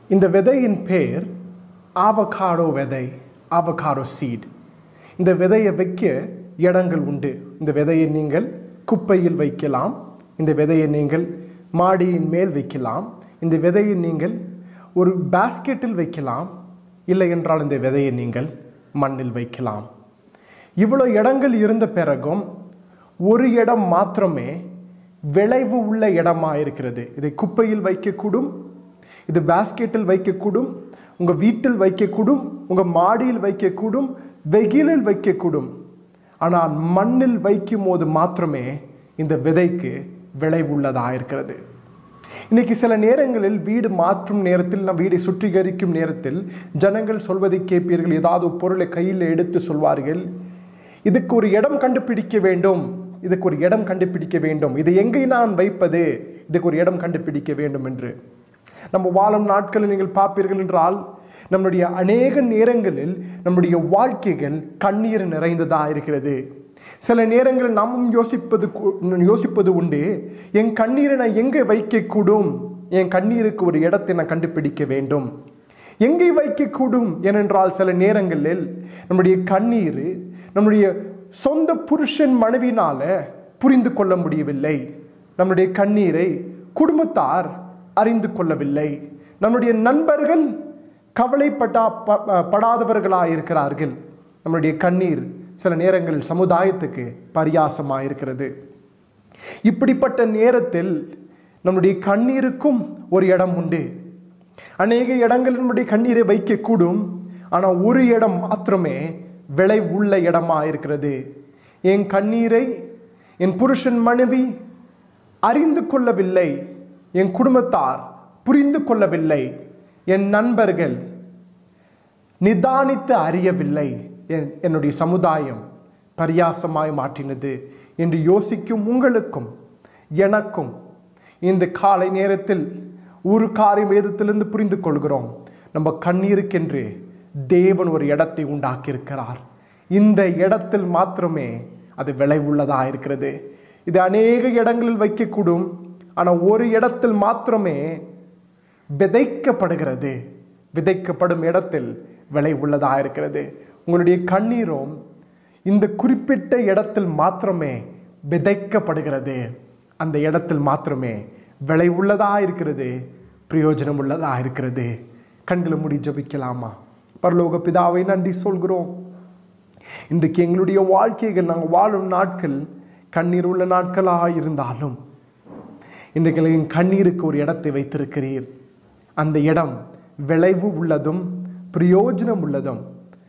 இந்த விதையின் பேர் ஆவகாடோ விதை ஆவகாடோ சீட் இந்த விதையை வைக்க இடங்கள் உண்டு இந்த விதையை நீங்கள் குப்பையில் வைக்கலாம் இந்த விதையை நீங்கள் மாடியின் மேல் வைக்கலாம் இந்த விதையை நீங்கள் ஒரு பாஸ்கெட்டில் வைக்கலாம் இல்லை என்றால் இந்த விதையை நீங்கள் மண்ணில் வைக்கலாம் இவ்வளோ இடங்கள் இருந்த பிறகும் ஒரு இடம் மாத்திரமே விளைவு உள்ள இடமா இருக்கிறது இதை குப்பையில் வைக்கக்கூடும் இது பாஸ்கெட்டில் வைக்கக்கூடும் உங்கள் வீட்டில் வைக்கக்கூடும் உங்கள் மாடியில் வைக்கக்கூடும் வெயிலில் வைக்கக்கூடும் ஆனால் மண்ணில் வைக்கும் போது மாத்திரமே இந்த விதைக்கு விளைவுள்ளதாக இருக்கிறது இன்னைக்கு சில நேரங்களில் வீடு மாற்றும் நேரத்தில் நம் வீடை சுற்றிகரிக்கும் நேரத்தில் ஜனங்கள் சொல்வதை கேட்பீர்கள் ஏதாவது ஒரு பொருளை கையில் எடுத்து சொல்வார்கள் இதுக்கு ஒரு இடம் கண்டுபிடிக்க வேண்டும் இதுக்கு ஒரு இடம் கண்டுபிடிக்க வேண்டும் இது எங்கே நான் வைப்பது இதுக்கு ஒரு இடம் கண்டுபிடிக்க வேண்டும் என்று நம்ம வாழும் நாட்களில் நீங்கள் பார்ப்பீர்கள் என்றால் நம்முடைய அநேக நேரங்களில் நம்முடைய வாழ்க்கைகள் கண்ணீர் நிறைந்ததா இருக்கிறது சில நேரங்களில் நாமும் யோசிப்பது கு- யோசிப்பது உண்டு என் கண்ணீரை நான் எங்கே வைக்கக்கூடும் என் கண்ணீருக்கு ஒரு இடத்தை நான் கண்டுபிடிக்க வேண்டும் எங்கே வைக்கக்கூடும் ஏனென்றால் சில நேரங்களில் நம்முடைய கண்ணீர் நம்முடைய சொந்த புருஷன் மனைவினால புரிந்து கொள்ள முடியவில்லை நம்முடைய கண்ணீரை குடும்பத்தார் அறிந்து கொள்ளவில்லை நம்முடைய நண்பர்கள் கவலைப்பட்டா ப- படாதவர்களாக இருக்கிறார்கள் நம்முடைய கண்ணீர் சில நேரங்களில் சமுதாயத்துக்கு பரியாசமாக இருக்கிறது இப்படிப்பட்ட நேரத்தில் நம்முடைய கண்ணீருக்கும் ஒரு இடம் உண்டு அநேக இடங்களில் நம்முடைய கண்ணீரை வைக்கக்கூடும் ஆனால் ஒரு இடம் மாத்திரமே விளைவுள்ள இடமா இருக்கிறது என் கண்ணீரை என் புருஷன் மனைவி அறிந்து கொள்ளவில்லை என் குடும்பத்தார் புரிந்து கொள்ளவில்லை என் நண்பர்கள் நிதானித்து அறியவில்லை என்- என்னுடைய சமுதாயம் பரியாசமாய் மாற்றினது என்று யோசிக்கும் உங்களுக்கும் எனக்கும் இந்த காலை நேரத்தில் ஒரு காரியம் வேதத்திலிருந்து புரிந்து கொள்கிறோம் நம்ம கண்ணீருக்கென்று தேவன் ஒரு இடத்தை உண்டாக்கியிருக்கிறார் இந்த இடத்தில் மாத்திரமே அது விளைவுள்ளதா இருக்கிறது இது அநேக இடங்களில் வைக்கக்கூடும் ஆனால் ஒரு இடத்தில் மாத்திரமே விதைக்கப்படுகிறது விதைக்கப்படும் இடத்தில் விளை உள்ளதாக இருக்கிறது உங்களுடைய கண்ணீரும் இந்த குறிப்பிட்ட இடத்தில் மாத்திரமே விதைக்கப்படுகிறது அந்த இடத்தில் மாத்திரமே விளை உள்ளதாக இருக்கிறது பிரயோஜனம் உள்ளதாக இருக்கிறது கண்களை முடி ஜபிக்கலாமா பரலோக பிதாவை நன்றி சொல்கிறோம் இன்றைக்கு எங்களுடைய வாழ்க்கைகள் நாங்கள் வாழும் நாட்கள் கண்ணீர் உள்ள நாட்களாக இருந்தாலும் இன்றைக்கு என் கண்ணீருக்கு ஒரு இடத்தை வைத்திருக்கிறீர் அந்த இடம் விளைவு உள்ளதும் பிரயோஜனம் உள்ளதும்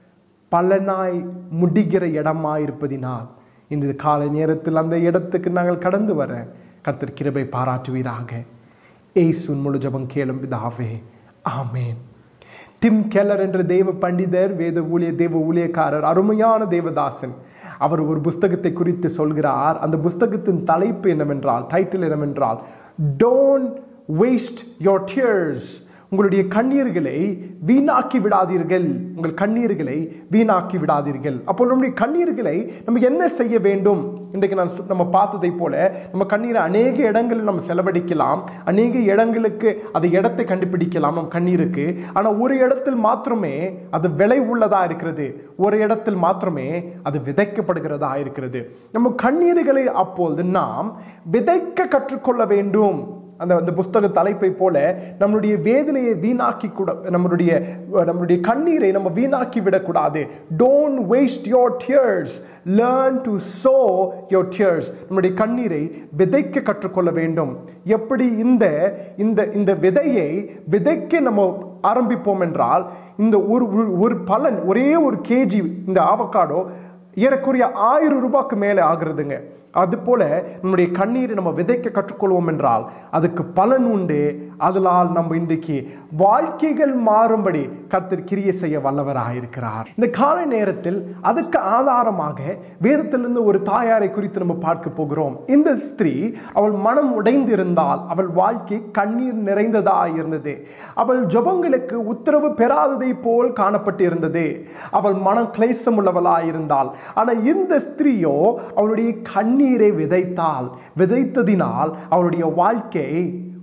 பலனாய் முடிகிற இடமாய் இருப்பதினால் இன்று காலை நேரத்தில் அந்த இடத்துக்கு நாங்கள் கடந்து வர கர்த்தர் கிருபை பாராட்டுவீராக ஏசுன் முழு ஜபம் கேளும் பிதாவே ஆமேன் டிம் கெல்லர் என்ற தேவ பண்டிதர் வேத ஊழிய தேவ ஊழியக்காரர் அருமையான தேவதாசன் அவர் ஒரு புஸ்தகத்தை குறித்து சொல்கிறார் அந்த புஸ்தகத்தின் தலைப்பு என்னவென்றால் டைட்டில் என்னவென்றால் டோன்ட் வேஸ்ட் யோர் டியர்ஸ் உங்களுடைய கண்ணீர்களை வீணாக்கி விடாதீர்கள் உங்கள் கண்ணீர்களை வீணாக்கி விடாதீர்கள் அப்போ நம்முடைய கண்ணீர்களை நம்ம என்ன செய்ய வேண்டும் இன்றைக்கு நான் சொ- நம்ம பார்த்ததை போல நம்ம கண்ணீரை அநேக இடங்களில் நம்ம செலவழிக்கலாம் அநேக இடங்களுக்கு அது இடத்தை கண்டுபிடிக்கலாம் நம் கண்ணீருக்கு ஆனால் ஒரு இடத்தில் மாத்திரமே அது விலை உள்ளதா இருக்கிறது ஒரு இடத்தில் மாத்திரமே அது விதைக்கப்படுகிறதா இருக்கிறது நம்ம கண்ணீர்களை அப்பொழுது நாம் விதைக்க கற்றுக்கொள்ள வேண்டும் அந்த அந்த புஸ்தக தலைப்பை போல நம்மளுடைய வேதனையை வீணாக்கி கூட நம்மளுடைய நம்மளுடைய கண்ணீரை நம்ம வீணாக்கி விடக்கூடாது don't waste your tears learn to sow your tears நம்முடைய கண்ணீரை விதைக்க கற்றுக்கொள்ள வேண்டும் எப்படி இந்த இந்த இந்த விதையை விதைக்க நம்ம ஆரம்பிப்போம் என்றால் இந்த ஒரு ஒரு- ஒரு பலன் ஒரே ஒரு கேஜி இந்த ஆவக்காடோ ஏறக்குறைய ஆயிரம் ரூபாய்க்கு மேலே ஆகுறதுங்க அது போல நம்முடைய கண்ணீரை நம்ம விதைக்க கற்றுக்கொள்வோம் என்றால் அதுக்கு பலன் உண்டு அதனால் நம்ம இன்றைக்கு வாழ்க்கைகள் மாறும்படி கர்த்தர் கிரியை செய்ய வல்லவராக இருக்கிறார் இந்த காலை நேரத்தில் அதுக்கு ஆதாரமாக வேதத்திலிருந்து ஒரு தாயாரை குறித்து நம்ம பார்க்க போகிறோம் இந்த ஸ்திரீ அவள் மனம் உடைந்திருந்தால் அவள் வாழ்க்கை கண்ணீர் நிறைந்ததாக இருந்தது அவள் ஜெபங்களுக்கு உத்தரவு பெறாததை போல் காணப்பட்டு இருந்தது அவள் மனம் கிளேசம் உள்ளவளாக இருந்தாள் ஆனால் இந்த ஸ்திரீயோ அவளுடைய கண்ணீரை விதைத்தாள் விதைத்ததினால் அவளுடைய வாழ்க்கை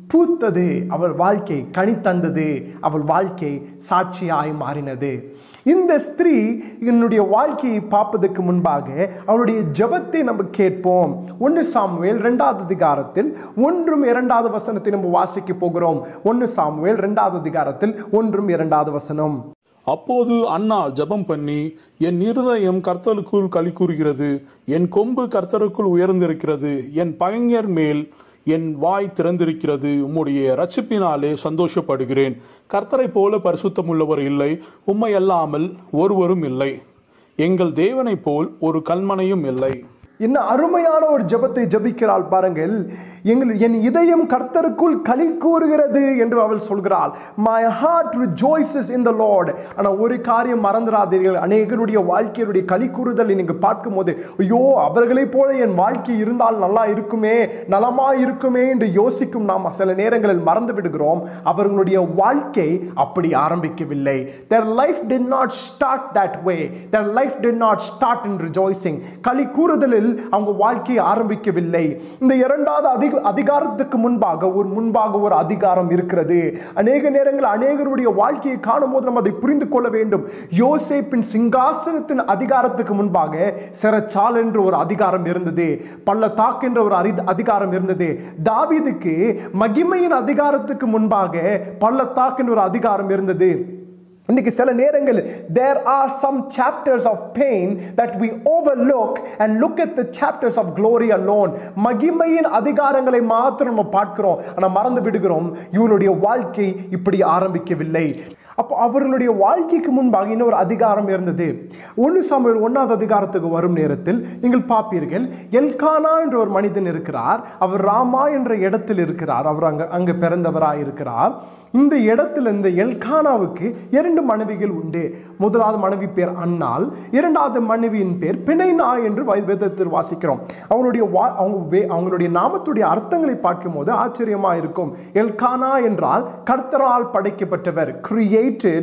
பூத்தது அவள் வாழ்க்கை கனி தந்தது அவள் வாழ்க்கை சாட்சியாய் மாறினது இந்த ஸ்திரீ என்னுடைய வாழ்க்கையை பார்ப்பதற்கு முன்பாக அவளுடைய ஜெபத்தை நம்ம கேட்போம் ஒன்று சாமுவேல் ரெண்டாவது அதிகாரத்தில் ஒன்றும் இரண்டாவது வசனத்தை நம்ம வாசிக்க போகிறோம் ஒன்று சாமுவேல் ரெண்டாவது அதிகாரத்தில் ஒன்றும் இரண்டாவது வசனம் அப்போது அண்ணா ஜெபம் பண்ணி என் இருதயம் கர்த்தருக்குள் களி கூறுகிறது என் கொம்பு கர்த்தருக்குள் உயர்ந்திருக்கிறது என் பகைஞர் மேல் என் வாய் திறந்திருக்கிறது உம்முடைய ரட்சிப்பினாலே சந்தோஷப்படுகிறேன் கர்த்தரைப் போல பரிசுத்தமுள்ளவர் இல்லை உம்மை அல்லாமல் ஒருவரும் இல்லை எங்கள் தேவனைப் போல் ஒரு கல்மனையும் இல்லை என்ன அருமையான ஒரு ஜெபத்தை ஜெபிக்கிறாள் பாருங்கள் எங்கள் என் இதயம் கர்த்தருக்குள் களி கூறுகிறது என்று அவள் சொல்கிறாள் my heart rejoices in the lord ஆனால் ஒரு காரியம் மறந்துடாதீர்கள் அநேகருடைய வாழ்க்கையுடைய களி கூறுதலை நீங்கள் பார்க்கும்போது ஐயோ அவர்களைப் போல என் வாழ்க்கை இருந்தால் நல்லா இருக்குமே நலமா இருக்குமே என்று யோசிக்கும் நாம் சில நேரங்களில் மறந்து விடுகிறோம் அவர்களுடைய வாழ்க்கை அப்படி ஆரம்பிக்கவில்லை their life did not start that way their life did not start in rejoicing களி கூறுதலில் அவங்க வாழ்க்கையை ஆரம்பிக்கவில்லை இந்த இரண்டாவது அதிக அதிகாரத்துக்கு முன்பாக ஒரு முன்பாக ஒரு அதிகாரம் இருக்கிறது அநேக நேரங்கள் அநேகருடைய வாழ்க்கையை காணும் போது நம்ம அதை புரிந்து கொள்ள வேண்டும் யோசேப்பின் சிங்காசனத்தின் அதிகாரத்துக்கு முன்பாக சிறச்சால் என்ற ஒரு அதிகாரம் இருந்தது பள்ளத்தாக்கு என்ற ஒரு அரி- அதிகாரம் இருந்தது தாவீதுக்கு மகிமையின் அதிகாரத்துக்கு முன்பாக பள்ளத்தாக்கு என்ற ஒரு அதிகாரம் இருந்தது இன்னைக்கு சில நேரங்கள் there are some chapters of pain that we overlook and look at the chapters of glory alone மகிமையின் அதிகாரங்களை மாத்திரம் நம்ம பார்க்கிறோம் ஆனா மறந்து விடுகிறோம் இவளுடைய வாழ்க்கை இப்படி ஆரம்பிக்கவில்லை அப்போ அவர்களுடைய வாழ்க்கைக்கு முன்பாக இன்னொரு அதிகாரம் இருந்தது ஒன்று சாமுவேல் ஒன்றாவது அதிகாரத்துக்கு வரும் நேரத்தில் நீங்கள் பார்ப்பீர்கள் எல்கானா என்ற ஒரு மனிதன் இருக்கிறார் அவர் ராமா என்ற இடத்தில் இருக்கிறார் அவர் அங்க அங்கு பிறந்தவராய் இருக்கிறார் இந்த இடத்துல இந்த எல்கானாவுக்கு இரண்டு மனைவிகள் உண்டு முதலாவது மனைவி பேர் அன்னாள் இரண்டாவது மனைவியின் பேர் பிணைனா என்று வை- வேதத்தில் வாசிக்கிறோம் அவங்களுடைய வா அவங்க வே- அவங்களுடைய நாமத்துடைய அர்த்தங்களை பார்க்கும்போது ஆச்சரியமா இருக்கும் எல்கானா என்றால் கர்த்தரால் படைக்கப்பட்டவர் created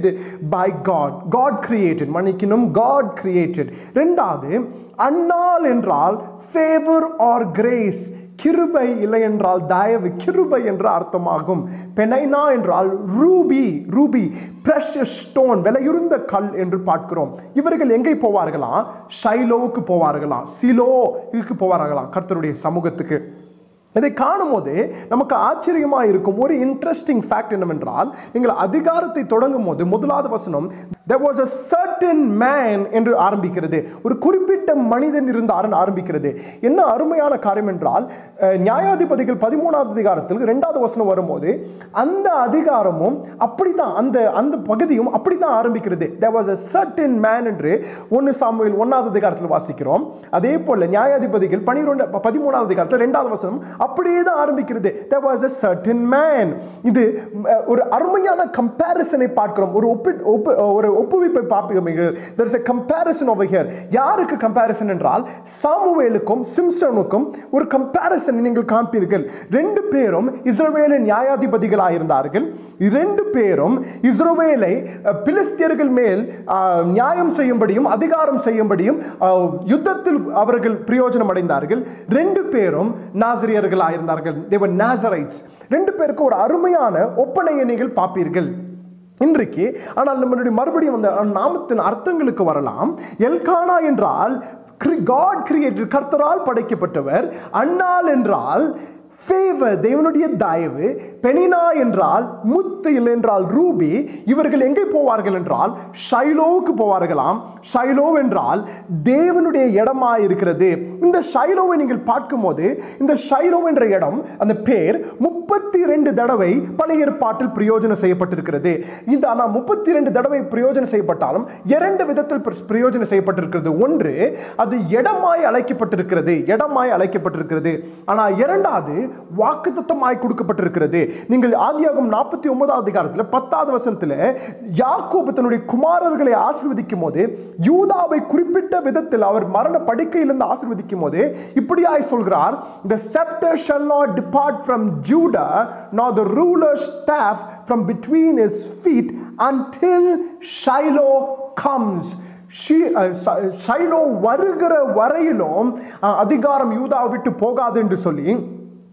by God God created மன்னிக்கணும் காட் கிரியேட்டட் ரெண்டாவது அன்னாள் என்றால் ஃபேவர் ஆர் கிரேஸ் கிருபை இல்லை என்றால் தயவு கிருபை என்ற அர்த்தமாகும் பெனைனா என்றால் ரூபி ரூபி பிரஷஸ் ஸ்டோன் விலையுறந்த கல் என்று பார்க்கிறோம் இவர்கள் எங்கே போவார்களாம் ஷைலோவுக்கு போவார்களாம் சிலோ இதுக்கு போவார்களாம் கர்த்தருடைய சமூகத்துக்கு இதை காணும்போது நமக்கு ஆச்சரியமாக இருக்கும் ஒரு இன்ட்ரெஸ்டிங் ஃபேக்ட் என்னவென்றால் நீங்கள் அதிகாரத்தை தொடங்கும் போது முதலாவது வசனம் there was a certain man என்று ஆரம்பிக்கிறது ஒரு குறிப்பிட்ட மனிதன் இருந்தார்னு ஆரம்பிக்கிறது என்ன அருமையான காரியம் என்றால் அஹ், நியாயாதிபதிகள் பதிமூணாவது அதிகாரத்தில் இரண்டாவது வசனம் வரும்போது அந்த அதிகாரமும் அப்படிதான் அந்த அந்த பகுதியும் அப்படிதான் ஆரம்பிக்கிறது there was a certain man என்று ஒன்று சாமுவேல் ஒன்றாவது அதிகாரத்தில் வாசிக்கிறோம் அதே போல நியாயாதிபதிகள் பனிரெண்டு பதிமூணாவது அதிகாரத்தில் ரெண்டாவது வசனம் அப்படியே தான் ஆரம்பிக்கிறது there was a certain man இது அஹ், ஒரு அருமையான கம்பேரிசனை பார்க்கிறோம் ஒரு ஒப்பி ஒப்பு ஒரு ஒப்புவிப்பை பார்ப்பீங்க there is a comparison over here யாருக்கு கம்பேரிசன் என்றால் சாமுவேலுக்கும் சிம்சனுக்கும் ஒரு கம்பேரிசன் நீங்கள் காண்பீர்கள் ரெண்டு பேரும் இஸ்ரவேலின் நியாயாதிபதிகளாக இருந்தார்கள் இரண்டு பேரும் இஸ்ரவேலை அஹ், பிலிஸ்தியர்கள் மேல் அஹ், நியாயம் செய்யும்படியும் அதிகாரம் செய்யும்படியும் அஹ், யுத்தத்தில் அவர்கள் பிரயோஜனம் அடைந்தார்கள் ரெண்டு பேரும் நாசிரியர்களாக இருந்தார்கள் தேவர் நாசரைட்ஸ் ரெண்டு பேருக்கு ஒரு அருமையான ஒப்பனையை நீங்கள் பார்ப்பீர்கள் இன்றைக்கு ஆனால் நம்மளுடைய மறுபடியும் அந்த நாமத்தின் அர்த்தங்களுக்கு வரலாம் எல்கானா என்றால் காட் கிரியேட்டட் கர்த்தரால் படைக்கப்பட்டவர் அன்னாள் என்றால் ஃபேவர் தேவனுடைய தயவு பெனினா என்றால் முத்து இல்லை என்றால் ரூபி இவர்கள் எங்கே போவார்கள் என்றால் ஷைலோவுக்கு போவார்களாம் ஷைலோ என்றால் தேவனுடைய இடமா இருக்கிறது இந்த ஷைலோவை நீங்கள் பார்க்கும்போது இந்த ஷைலோ என்ற இடம் அந்த பேர் முப்பத்தி ரெண்டு தடவை பழைய ஏற்பாட்டில் பிரயோஜனம் செய்யப்பட்டிருக்கிறது இந்த ஆனால் முப்பத்தி ரெண்டு தடவை பிரயோஜனம் செய்யப்பட்டாலும் இரண்டு விதத்தில் பிர- பிரயோஜனம் செய்யப்பட்டிருக்கிறது ஒன்று அது இடமாய் அழைக்கப்பட்டிருக்கிறது இடமாய் அழைக்கப்பட்டிருக்கிறது ஆனால் இரண்டாவது வாக்குத்தத்தமாய் கொடுக்கப்பட்டிருக்கிறது நீங்கள் ஆதியாகம் நாற்பத்தி ஒன்பதாவது அதிகாரத்தில் பத்தாவது வசனத்தில் யாக்கோபு தன்னுடைய குமாரர்களை ஆசீர்வதிக்கும் போது யூதாவை குறிப்பிட்ட விதத்தில் அவர் மரண படுக்கையிலிருந்து ஆசீர்வதிக்கும் போது இப்படியாய் சொல்கிறார் the scepter shall not depart from Judah nor the ruler's staff from between his feet until Shiloh comes ஷி- அஹ் ச- ஷைலோ வருகிற வரையிலும் அஹ், அதிகாரம் யூதா விட்டு போகாது என்று சொல்லி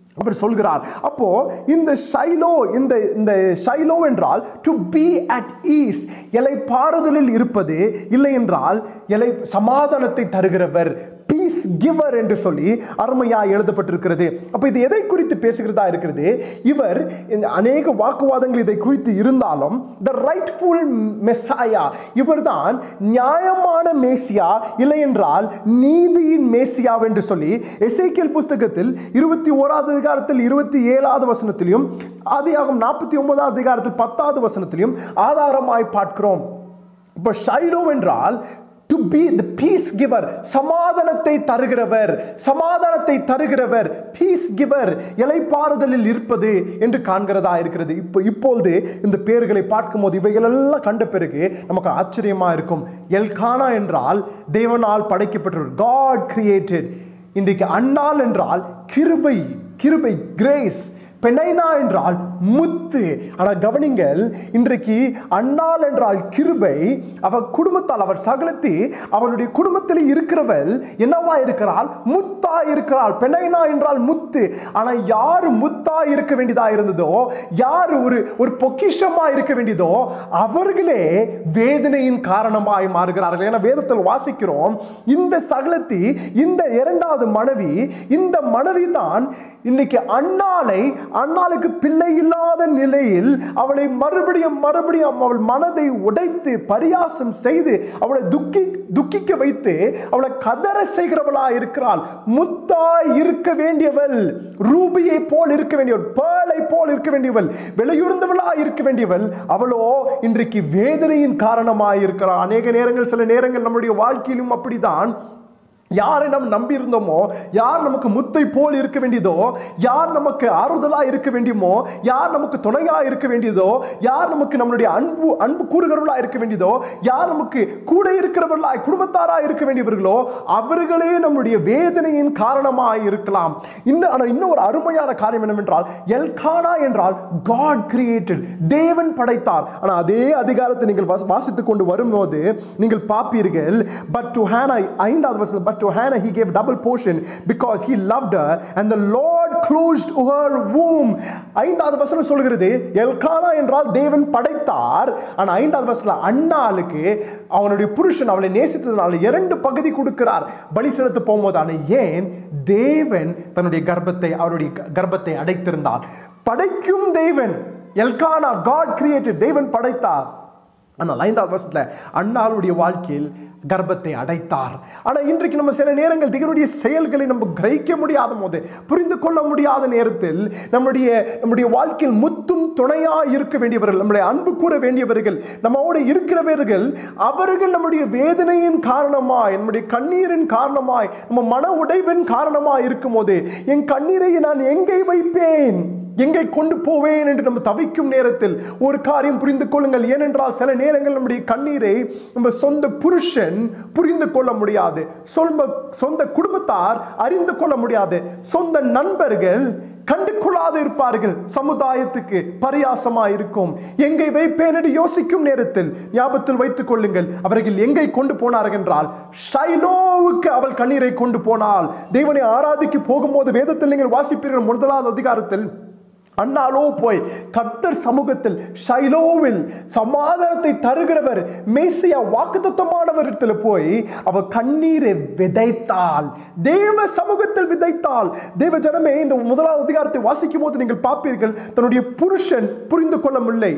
அவர் சொல்கிறார் அப்போ இந்த ஷைலோ இந்த இந்த ஷைலோ என்றால் டு பி அட் ஈஸ் எலை பாறுதலில் இருப்பது இல்லை என்றால் எலை சமாதானத்தை தருகிறவர் பீஸ் கிவர் என்று சொல்லி அருமையா எழுதப்பட்டிருக்கிறது அப்ப இது எதை குறித்து பேசுகிறதா இருக்கிறது இவர் இந்த அநேக வாக்குவாதங்கள் இதை குறித்து இருந்தாலும் த ரைட்ஃபுல் மெஸ்ஸாயா இவர்தான் நியாயமான மேசியா இல்லை என்றால் நீதியின் மேசியா என்று சொல்லி எசேக்கியல் புஸ்தகத்தில் இருபத்தி ஓராவது அதிகாரத்தில் இருபத்தி ஏழாவது வசனத்திலும் ஆதியாகம் நாற்பத்தி ஒன்பதாவது அதிகாரத்தில் பத்தாவது வசனத்திலும் ஆதாரமாய் பார்க்கிறோம் இப்போ ஷைலோ என்றால் to be the peace giver சமாதானத்தை தருகிறவர் சமாதானத்தை தருகிறவர் பீஸ் கிவர் இலைப்பாறுதலில் இருப்பது என்று காண்கிறதா இருக்கிறது இப்போ இப்பொழுது இந்த பேர்களை பார்க்கும்போது இவைகளெல்லாம் கண்ட பிறகு நமக்கு ஆச்சரியமா இருக்கும் எல்கானா என்றால் தேவனால் படைக்கப்பட்டவர் காட் கிரியேட்டட் இன்றைக்கு அண்ணால் என்றால் கிருபை கிருபை கிரேஸ் பெனைனா என்றால் முத்து ஆனால் கவனிங்கள் இன்றைக்கு அண்ணாள் என்றால் கிருபை அவள் குடும்பத்தால் அவர் சகலத்தி அவளுடைய குடும்பத்தில் இருக்கிறவள் என்னவா இருக்கிறாள் முத்தா இருக்கிறாள் பெனைனா என்றால் முத்து ஆனால் யார் முத்தா இருக்க வேண்டியதா இருந்ததோ யார் ஒரு ஒரு பொக்கிஷமா இருக்க வேண்டியதோ அவர்களே வேதனையின் காரணமாய் மாறுகிறார்கள் ஏன்னா வேதத்தில் வாசிக்கிறோம் இந்த சகலத்தி இந்த இரண்டாவது மனைவி இந்த மனைவி தான் இன்னைக்கு அண்ணாளை அண்ணாளுக்கு பிள்ளை இல்லாத நிலையில் அவளை மறுபடியும் மறுபடியும் அவள் மனதை உடைத்து பரியாசம் செய்து அவளை துக்கி துக்கிக்க வைத்து அவளை கதற செய்கிறவளா இருக்கிறாள் முத்தாய் இருக்க வேண்டியவள் ரூபியை போல் இருக்க வேண்டியவள் பேளை போல் இருக்க வேண்டியவள் விலையுறந்தவளா இருக்க வேண்டியவள் அவளோ இன்றைக்கு வேதனையின் காரணமாய் இருக்கிறாள் அநேக நேரங்கள் சில நேரங்கள் நம்முடைய வாழ்க்கையிலும் அப்படிதான் யாரை நாம் நம்பி இருந்தோமோ யார் நமக்கு முத்தை போல் இருக்க வேண்டியதோ யார் நமக்கு ஆறுதலா இருக்க வேண்டியமோ யார் நமக்கு துணையா இருக்க வேண்டியதோ யார் நமக்கு நம்மளுடைய அன்பு அன்பு கூறுகிறவர்களா இருக்க வேண்டியதோ யார் நமக்கு கூட இருக்கிறவர்களா குடும்பத்தாரா இருக்க வேண்டியவர்களோ அவர்களே நம்முடைய வேதனையின் காரணமாய் இருக்கலாம் இன்னும் ஆனால் இன்னும் ஒரு அருமையான காரியம் என்னவென்றால் எல்கானா என்றால் காட் கிரியேட்டட் தேவன் படைத்தார் ஆனால் அதே அதிகாரத்தை நீங்கள் வாசி- வாசித்துக் கொண்டு வரும்போது நீங்கள் பார்ப்பீர்கள் பட் டு ஹேனா ஐந்தாவது வசனம் but to Hannah he gave double portion because he loved her and the lord closed her womb ஐந்தாவது வசனம் சொல்கிறது எல்கானா என்றால் தேவன் படைத்தார் ஆனால் ஐந்தாவது வசனம் அண்ணாளுக்கு அவனுடைய புருஷன் அவளை நேசித்ததுனால இரண்டு பகுதி கொடுக்கிறார் பலி செலுத்த போகும்போது ஆனால் ஏன் தேவன் தன்னுடைய கர்ப்பத்தை அவருடைய க- கர்ப்பத்தை அடைத்திருந்தார் படைக்கும் தேவன் எல்கானா காட் கிரியேட்டட் தேவன் படைத்தார் ஆனால் ஐந்தாவது வருஷத்துல அண்ணாளுடைய வாழ்க்கையில் கர்ப்பத்தை அடைத்தார் ஆனால் இன்றைக்கு நம்ம சில நேரங்கள் தேவனுடைய செயல்களை நம்ம கிரகிக்க முடியாத போது புரிந்து கொள்ள முடியாத நேரத்தில் நம்முடைய நம்முடைய வாழ்க்கையில் முத்தும் துணையா இருக்க வேண்டியவர்கள் நம்முடைய அன்பு கூற வேண்டியவர்கள் நம்மோடு இருக்கிறவர்கள் அவர்கள் நம்முடைய வேதனையின் காரணமாய் நம்முடைய கண்ணீரின் காரணமாய் நம்ம மன உடைவின் காரணமாய் இருக்கும் போது என் கண்ணீரை நான் எங்கே வைப்பேன் எங்கே கொண்டு போவேன் என்று நம்ம தவிக்கும் நேரத்தில் ஒரு காரியம் புரிந்து கொள்ளுங்கள் ஏனென்றால் சில நேரங்கள் நம்முடைய கண்ணீரை நம்ம சொந்த புருஷன் புரிந்து கொள்ள முடியாது சொந்த சொந்த குடும்பத்தார் அறிந்து கொள்ள முடியாது சொந்த நண்பர்கள் கண்டு கொள்ளாது இருப்பார்கள் சமுதாயத்துக்கு பரியாசமா இருக்கும் எங்கே வைப்பேன் என்று யோசிக்கும் நேரத்தில் ஞாபகத்தில் வைத்துக் கொள்ளுங்கள் அவர்கள் எங்கே கொண்டு போனார்கள் என்றால் ஷைலோவுக்கு அவள் கண்ணீரை கொண்டு போனால் தேவனை ஆராதிக்கு போகும்போது வேதத்தில் நீங்கள் வாசிப்பீர்கள் முதலாவது அதிகாரத்தில் அண்ணாலோ போய் கர்த்தர் சமூகத்தில் ஷைலோவில் சமாதானத்தை தருகிறவர் மேசியா வாக்குத்தத்தமானவரிடத்தில் போய் அவ கண்ணீரை விதைத்தாள் தேவ சமூகத்தில் விதைத்தாள் தேவ ஜனமே இந்த முதலாவது அதிகாரத்தை வாசிக்கும் போது நீங்கள் பார்ப்பீர்கள் தன்னுடைய புருஷன் புரிந்து கொள்ள முடியலை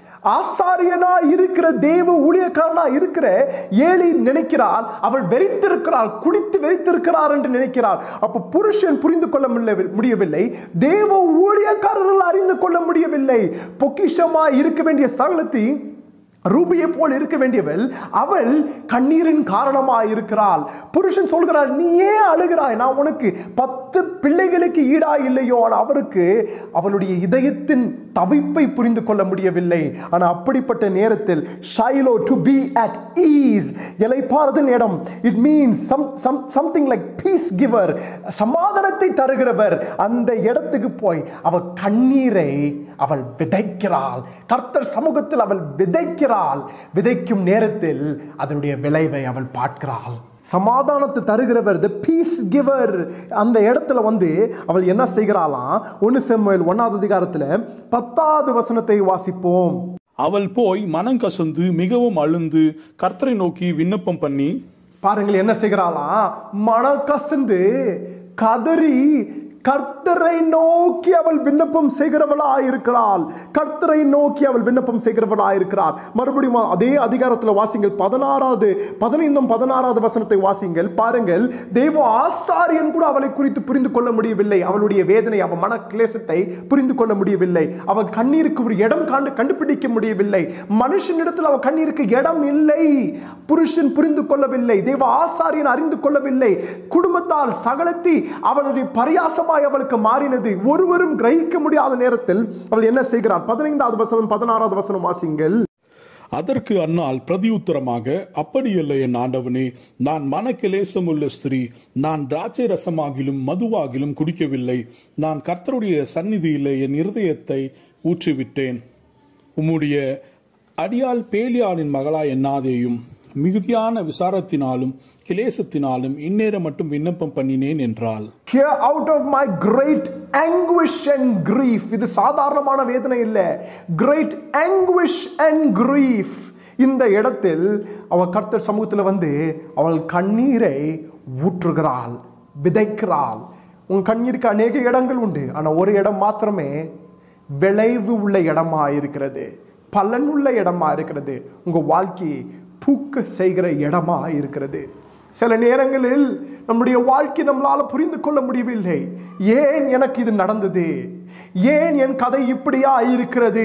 ஆசாரியனா இருக்கிற தேவ ஊழியக்காரனா இருக்கிற ஏழி நினைக்கிறாள் அவள் வெறித்திருக்கிறாள் குடித்து வெறித்திருக்கிறார் என்று நினைக்கிறாள் அப்ப புருஷன் புரிந்து கொள்ள முடியவி- முடியவில்லை தேவ ஊழியக்காரர்கள் அறிந்து கொள்ள முடியவில்லை பொக்கிஷமா இருக்க வேண்டிய சகலத்தை ரூபியை போல் இருக்க வேண்டியவள் அவள் கண்ணீரின் காரணமாக இருக்கிறாள் புருஷன் சொல்கிறார் நீ ஏன் அழுகிறாய் நான் உனக்கு பத்து பிள்ளைகளுக்கு ஈடா இல்லையோ ஆனால் அவருக்கு அவளுடைய இதயத்தின் தவிப்பை புரிந்து கொள்ள முடியவில்லை ஆனால் அப்படிப்பட்ட நேரத்தில் Shiloh to be at ease இலைப்பாறுதல் இடம் it means some some something like peace giver சமாதானத்தை தருகிறவர் அந்த இடத்துக்கு போய் அவள் கண்ணீரை அவள் விதைக்கிறாள் கர்த்தர் சமூகத்தில் அவள் விதைக்கிறாள் விதைக்கும் நேரத்தில் அதனுடைய விளைவை அவள் பார்க்கிறாள் சமாதானத்தை தருகிறவர் த பீஸ் கிவர் அந்த இடத்துல வந்து அவள் என்ன செய்கிறாளாம் ஒன்று செம்மையில் ஒன்றாவது அதிகாரத்தில் பத்தாவது வசனத்தை வாசிப்போம் அவள் போய் மனம் கசந்து மிகவும் அழுந்து கர்த்தரை நோக்கி விண்ணப்பம் பண்ணி பாருங்கள் என்ன செய்கிறாளாம் மனம் கசந்து கதறி கர்த்தரை நோக்கி அவள் விண்ணப்பம் செய்கிறவளாய் இருக்கிறாள் கர்த்தரை நோக்கி அவள் விண்ணப்பம் செய்கிறவளாய் இருக்கிறாள் மறுபடியும் அதே அதிகாரத்தில் வாசிங்கள் பதினாறாவது பதினைந்தும் பதினாறாவது வசனத்தை வாசிங்கள் பாருங்கள் தெய்வ ஆசாரியன் கூட அவளை குறித்து புரிந்து கொள்ள முடியவில்லை அவளுடைய வேதனை அவள் மன கிளேசத்தை புரிந்து கொள்ள முடியவில்லை அவள் கண்ணீருக்கு ஒரு இடம் காண்டு கண்டுபிடிக்க முடியவில்லை மனுஷனிடத்தில் அவள் கண்ணீருக்கு இடம் இல்லை புருஷன் புரிந்து கொள்ளவில்லை தெய்வ ஆசாரியன் அறிந்து கொள்ளவில்லை குடும்பத்தால் சகலத்தி அவளுடைய பரியாசமாய் அவளுக்கு மாறினது ஒருவரும் கிரகிக்க முடியாத நேரத்தில் அவள் என்ன செய்கிறார் பதினைந்தாவது வசனம் பதினாறாவது வசனம் வாசிங்கள் அதற்கு அன்னால் பிரதியுத்தரமாக அப்படியல்ல என் ஆண்டவனே நான் மனக்கிலேசம் உள்ள ஸ்திரீ நான் திராட்சை ரசமாகிலும் மதுவாகிலும் குடிக்கவில்லை நான் கர்த்தருடைய சந்நிதியிலே என் இருதயத்தை ஊற்றிவிட்டேன் உம்முடைய அடியால் பேலியாளின் மகளா எண்ணாதேயும் மிகுதியான விசாரத்தினாலும் கிலேசத்தினாலும் இந்நேரம் மட்டும் விண்ணப்பம் பண்ணினேன் என்றாள் Here out of my great anguish and grief இது சாதாரணமான வேதனை இல்லை great anguish and grief இந்த இடத்தில் அவள் கர்த்தர் சமூகத்தில் வந்து அவள் கண்ணீரை ஊற்றுகிறாள் விதைக்கிறாள் உன் கண்ணீருக்கு அநேக இடங்கள் உண்டு ஆனால் ஒரு இடம் மாத்திரமே விளைவு உள்ள இடமா இருக்கிறது பலன் உள்ள இடமா இருக்கிறது உங்க வாழ்க்கையை பூக்க செய்கிற இடமா இருக்கிறது சில நேரங்களில் நம்முடைய வாழ்க்கை நம்மளால புரிந்து கொள்ள முடியவில்லை ஏன் எனக்கு இது நடந்தது ஏன் என் கதை இப்படியா இருக்கிறது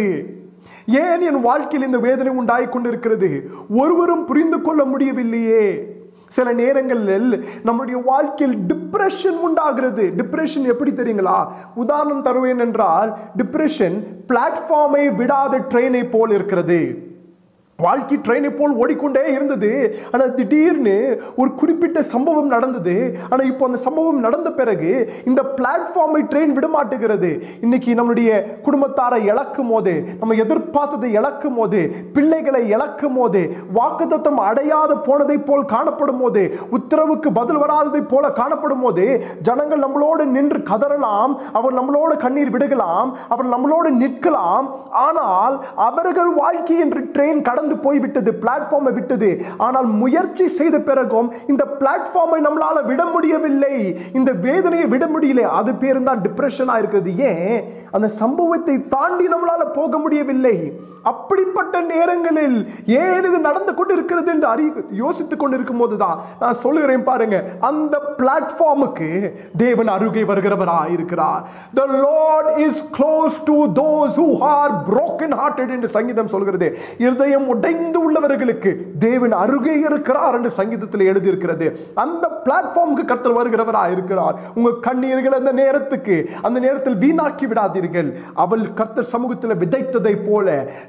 ஏன் என் வாழ்க்கையில் இந்த வேதனை உண்டாய் கொண்டிருக்கிறது ஒருவரும் புரிந்து கொள்ள முடியவில்லையே சில நேரங்களில் நம்முடைய வாழ்க்கையில் டிப்ரெஷன் உண்டாகிறது டிப்ரெஷன் எப்படி தெரியுங்களா உதாரணம் தருவேன் என்றால் டிப்ரெஷன் பிளாட்ஃபார்மை விடாத ட்ரெயினை போல் இருக்கிறது வாழ்க்கை ட்ரெயினை போல் ஓடிக்கொண்டே இருந்தது ஆனால் திடீர்னு ஒரு குறிப்பிட்ட சம்பவம் நடந்தது ஆனால் இப்போ அந்த சம்பவம் நடந்த பிறகு இந்த பிளாட்ஃபார்மை ட்ரெயின் விடமாட்டுகிறது இன்னைக்கு நம்மளுடைய குடும்பத்தாரை இழக்கும் போது நம்ம எதிர்பார்த்ததை இழக்கும் போது பிள்ளைகளை இழக்கும் போது வாக்குத்தத்தம் அடையாத போனதை போல் காணப்படும் போது உத்தரவுக்கு பதில் வராததை போல காணப்படும் போது ஜனங்கள் நம்மளோடு நின்று கதறலாம் அவர் நம்மளோடு கண்ணீர் விடுகலாம் அவர் நம்மளோடு நிற்கலாம் ஆனால் அவர்கள் வாழ்க்கை என்று ட்ரெயின் கடந்து போய்விட்டது பிளாட்ஃபார்மை விட்டது ஆனால் முயற்சி செய்த பிறகும் இந்த பிளாட்ஃபார்மை நம்மளால விட முடியவில்லை இந்த வேதனையை விட முடியல அது பேர் தான் டிப்ரெஷனாக இருக்கிறது ஏன் அந்த சம்பவத்தை தாண்டி நம்மளால போக முடியவில்லை அப்படிப்பட்ட நேரங்களில் ஏன் இது நடந்து கொண்டு இருக்கிறது என்று அறி யோசித்துக் கொண்டிருக்கும் போதுதான் நான் சொல்லுகிறேன் பாருங்க அந்த பிளாட்ஃபார்முக்கு தேவன் அருகே வருகிறவரா இருக்கிறார் the lord is close to those who are broken hearted என்று சங்கீதம் சொல்கிறது இருதயம் உடைந்து உள்ளவர்களுக்கு தேவன் அருகே இருக்கிறார் என்று சங்கீதத்தில் எழுதியிருக்கிறது அந்த பிளாட்ஃபார்முக்கு கர்த்தர் வருகிறவரா இருக்கிறார் உங்க கண்ணீர்கள் அந்த நேரத்துக்கு அந்த நேரத்தில் வீணாக்கி விடாதீர்கள் அவள் கர்த்தர் சமூகத்தில் விதைத்ததை போல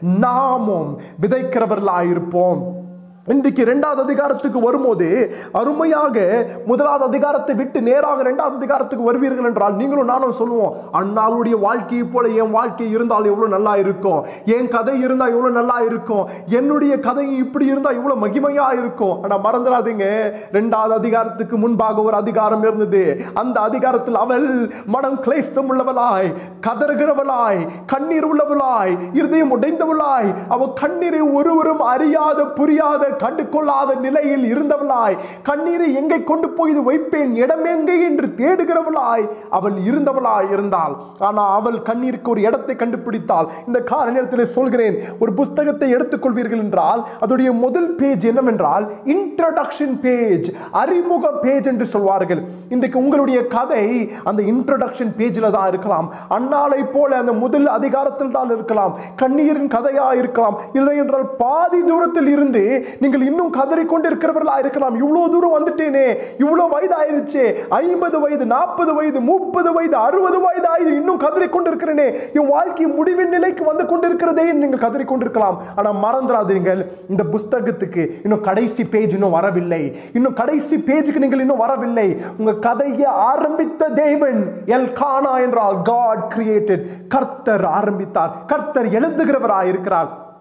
நாமும் விதைக்கிறவர்களாயிருப்போம் இன்றைக்கு இரண்டாவது அதிகாரத்துக்கு வரும்போது அருமையாக முதலாவது அதிகாரத்தை விட்டு நேராக இரண்டாவது அதிகாரத்துக்கு வருவீர்கள் என்றால் நீங்களும் நானும் சொல்லுவோம் அண்ணாளுடைய வாழ்க்கையை போல என் வாழ்க்கை இருந்தால் எவ்வளவு நல்லா இருக்கும் என் கதை இருந்தால் எவ்வளவு நல்லா இருக்கும் என்னுடைய கதை இப்படி இருந்தால் எவ்வளவு மகிமையா இருக்கும் ஆனா மறந்துடாதீங்க இரண்டாவது அதிகாரத்துக்கு முன்பாக ஒரு அதிகாரம் இருந்தது அந்த அதிகாரத்தில் அவள் மனம் கிளேசம் உள்ளவளாய் கதறுகிறவளாய் கண்ணீர் உள்ளவளாய் இருதயம் உடைந்தவளாய் அவள் கண்ணீரை ஒருவரும் அறியாத புரியாத கண்டு கொள்ளாத நிலையில் இருந்தவளாய் கண்ணீரை எங்கே கொண்டு போய் இது வைப்பேன் இடம் எங்கே என்று தேடுகிறவளாய் அவள் இருந்தவளாய் இருந்தாள் ஆனால் அவள் கண்ணீருக்கு ஒரு இடத்தை கண்டுபிடித்தாள் இந்த கால நேரத்தில் சொல்கிறேன் ஒரு புஸ்தகத்தை எடுத்துக்கொள்வீர்கள் என்றால் அதோடைய முதல் பேஜ் என்னவென்றால் இன்ட்ரடக்ஷன் பேஜ் அறிமுக பேஜ் என்று சொல்வார்கள் இன்றைக்கு உங்களுடைய கதை அந்த இன்ட்ரடக்ஷன் பேஜில் தான் இருக்கலாம் அன்னாலை போல அந்த முதல் அதிகாரத்தில் தான் இருக்கலாம் கண்ணீரின் கதையா இருக்கலாம் இல்லை என்றால் பாதி தூரத்தில் இருந்து நீங்கள் இன்னும் கதறிக்கொண்டு இருக்கிறவர்களா இருக்கலாம் இவ்வளவு தூரம் வந்துட்டேனே இவ்வளவு வயது ஆயிருச்சே ஐம்பது வயது நாற்பது வயது முப்பது வயது அறுபது வயது ஆயுது இன்னும் கதறிக்கொண்டு இருக்கிறேனே என் வாழ்க்கை முடிவின் நிலைக்கு வந்து கொண்டிருக்கிறதே நீங்கள் கதறிக்கொண்டிருக்கலாம் ஆனால் மறந்துடாதீர்கள் இந்த புஸ்தகத்துக்கு இன்னும் கடைசி பேஜ் இன்னும் வரவில்லை இன்னும் கடைசி பேஜுக்கு நீங்கள் இன்னும் வரவில்லை உங்க கதையை ஆரம்பித்த தேவன் எல் கானா என்றால் காட் கிரியேட்டட் கர்த்தர் ஆரம்பித்தார் கர்த்தர் எழுதுகிறவராய் இருக்கிறார்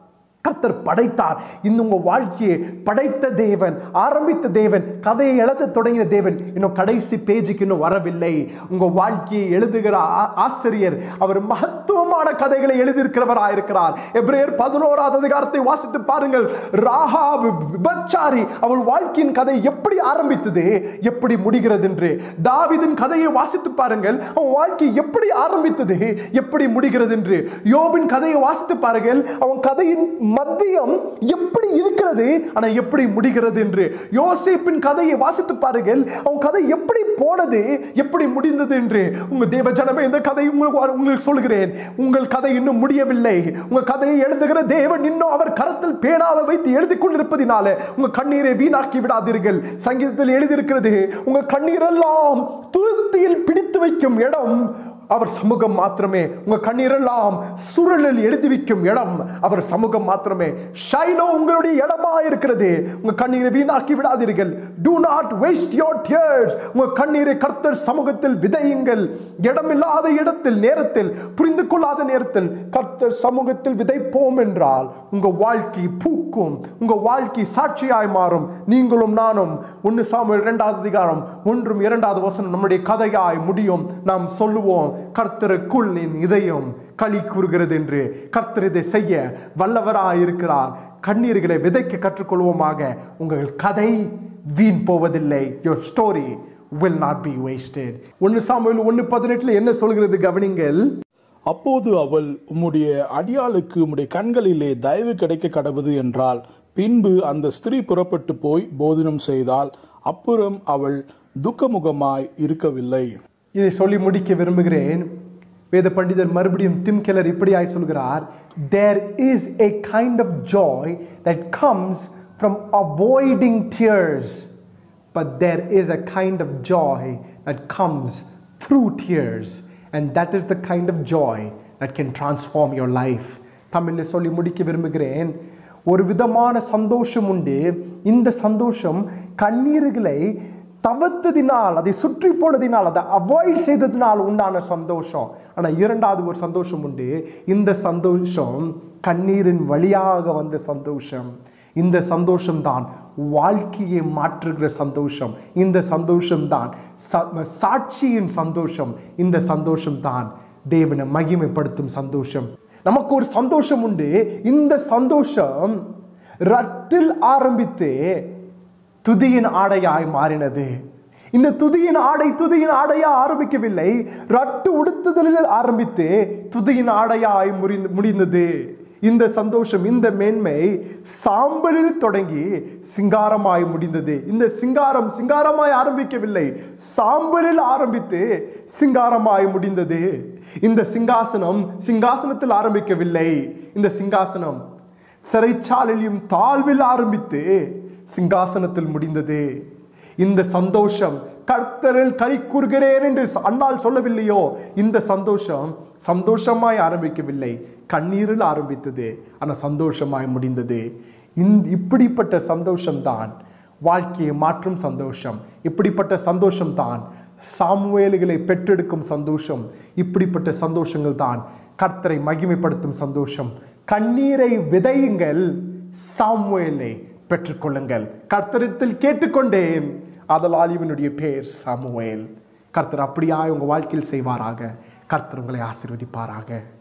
கர்த்தர் படைத்தார் இந்த உங்க வாழ்க்கையை படைத்த தேவன் ஆரம்பித்த தேவன் கதையை எழுத தொடங்கின தேவன் இன்னும் கடைசி பேஜுக்கு இன்னும் வரவில்லை உங்க வாழ்க்கையை எழுதுகிற ஆ- ஆசிரியர் அவர் மகத்துவமான கதைகளை எழுதியிருக்கிறவராக இருக்கிறார் எப்ரேயர் பதினோராவது அதிகாரத்தை வாசித்து பாருங்கள் ராகா விபச்சாரி அவள் வாழ்க்கையின் கதை எப்படி ஆரம்பித்தது எப்படி முடிகிறது என்று தாவீதின் கதையை வாசித்து பாருங்கள் அவன் வாழ்க்கை எப்படி ஆரம்பித்தது எப்படி முடிகிறது என்று யோபின் கதையை வாசித்து பாருங்கள் அவன் கதையின் மத்தியம் எப்படி இருக்கிறது ஆனா எப்படி முடிகிறது என்று யோசேப்பின் கதையை வாசித்து பாருங்கள் அவன் கதை எப்படி போனது எப்படி முடிந்தது என்று உங்க தேவ ஜனமே இந்த கதை உங்களுக்கு உங்களுக்கு சொல்கிறேன் உங்கள் கதை இன்னும் முடியவில்லை உங்க கதையை எழுதுகிற தேவன் இன்னும் அவர் கரத்தில் பேனாவை வைத்து எழுதி கொண்டிருப்பதினால உங்க கண்ணீரை வீணாக்கி விடாதீர்கள் சங்கீதத்தில் எழுதியிருக்கிறது உங்க கண்ணீரெல்லாம் துருத்தியில் பிடித்து வைக்கும் இடம் அவர் சமூகம் மாத்திரமே உங்க கண்ணீரெல்லாம் சுருளில் எழுதி வைக்கும் இடம் அவர் சமூகம் மாத்திரமே ஷைலோ உங்களுடைய இடமா இருக்கிறது உங்க கண்ணீரை வீணாக்கி விடாதீர்கள் do not waste your tears உங்க கண்ணீரை கர்த்தர் சமூகத்தில் விதையுங்கள் இடமில்லாத இடத்தில் நேரத்தில் புரிந்து கொள்ளாத நேரத்தில் கர்த்தர் சமூகத்தில் விதைப்போம் என்றால் உங்க வாழ்க்கை பூக்கும் உங்க வாழ்க்கை சாட்சியாய் மாறும் நீங்களும் நானும் ஒன்னு சாமுவேல் இரண்டாவது அதிகாரம் ஒன்றும் இரண்டாவது வசனம் நம்முடைய கதையாய் முடியும் நாம் சொல்லுவோம் கர்த்தருக்குள் என் இதயம் களி கூறுகிறது என்று கர்த்தர் இதை செய்ய வல்லவராய் இருக்கிறார் கண்ணீர்களை விதைக்க கற்றுக்கொள்வோமாக உங்கள் கதை வீண் போவதில்லை your story will not be wasted ஒன்னு சாமுவேல் ஒன்னு பதினெட்டுல என்ன சொல்கிறது கவனிங்கள் அப்போது அவள் உம்முடைய அடியாளுக்கு உம்முடைய கண்களிலே தயவு கிடைக்க கடவுது என்றால் பின்பு அந்த ஸ்திரீ புறப்பட்டு போய் போதனம் செய்தால் அப்புறம் அவள் துக்கமுகமாய் இருக்கவில்லை இதை சொல்லி முடிக்க விரும்புகிறேன் வேத பண்டிதர் மறுபடியும் டிம் கெல்லர் இப்படியாய் சொல்கிறார் there is a kind of joy that comes from avoiding tears but there is a kind of joy that comes through tears and that is the kind of joy that can transform your life தமிழில் சொல்லி முடிக்க விரும்புகிறேன் ஒரு விதமான சந்தோஷம் உண்டு இந்த சந்தோஷம் கண்ணீர்களை தவிர்த்ததினால் அதை சுற்றி போனதினால் அதை அவாய்ட் செய்ததினால் உண்டான சந்தோஷம் ஆனால் இரண்டாவது ஒரு சந்தோஷம் உண்டு இந்த சந்தோஷம் கண்ணீரின் வழியாக வந்த சந்தோஷம் இந்த சந்தோஷம் தான் வாழ்க்கையை மாற்றுகிற சந்தோஷம் இந்த சந்தோஷம் தான் சாட்சியின் சந்தோஷம் இந்த சந்தோஷம் தான் தேவனை மகிமைப்படுத்தும் சந்தோஷம் நமக்கு ஒரு சந்தோஷம் உண்டு இந்த சந்தோஷம் ரட்டில் ஆரம்பித்து துதியின் ஆடையாய் மாறினது இந்த துதியின் ஆடை துதியின் ஆடையா ஆரம்பிக்கவில்லை ரட்டு உடுத்துதலில் ஆரம்பித்து துதியின் ஆடையாய் முறிந்து முடிந்தது இந்த சந்தோஷம் இந்த மேன்மை சாம்பலில் தொடங்கி சிங்காரமாய் முடிந்தது இந்த சிங்காரம் சிங்காரமாய் ஆரம்பிக்கவில்லை சாம்பலில் ஆரம்பித்து சிங்காரமாய் முடிந்தது இந்த சிங்காசனம் சிங்காசனத்தில் ஆரம்பிக்கவில்லை இந்த சிங்காசனம் சிறைச்சாலையிலும் தாழ்வில் ஆரம்பித்து சிங்காசனத்தில் முடிந்தது இந்த சந்தோஷம் கர்த்தரில் களி கூறுகிறேன் என்று அண்ணால் சொல்லவில்லையோ இந்த சந்தோஷம் சந்தோஷமாய் ஆரம்பிக்கவில்லை கண்ணீரில் ஆரம்பித்தது ஆனால் சந்தோஷமாய் முடிந்தது இந்த இப்படிப்பட்ட சந்தோஷம்தான் வாழ்க்கையை மாற்றும் சந்தோஷம் இப்படிப்பட்ட சந்தோஷம் தான் சாமுவேலுகளை பெற்றெடுக்கும் சந்தோஷம் இப்படிப்பட்ட சந்தோஷங்கள் தான் கர்த்தரை மகிமைப்படுத்தும் சந்தோஷம் கண்ணீரை விதையுங்கள் சாமுவேலை பெற்றுக்கொள்ளுங்கள் கர்த்தரிடத்தில் கேட்டுக்கொண்டேன் அதலால் இவனுடைய பேர் சாமுவேல் கர்த்தர் அப்படியாய் உங்கள் வாழ்க்கையில் செய்வாராக கர்த்தர் உங்களை ஆசீர்வதிப்பாராக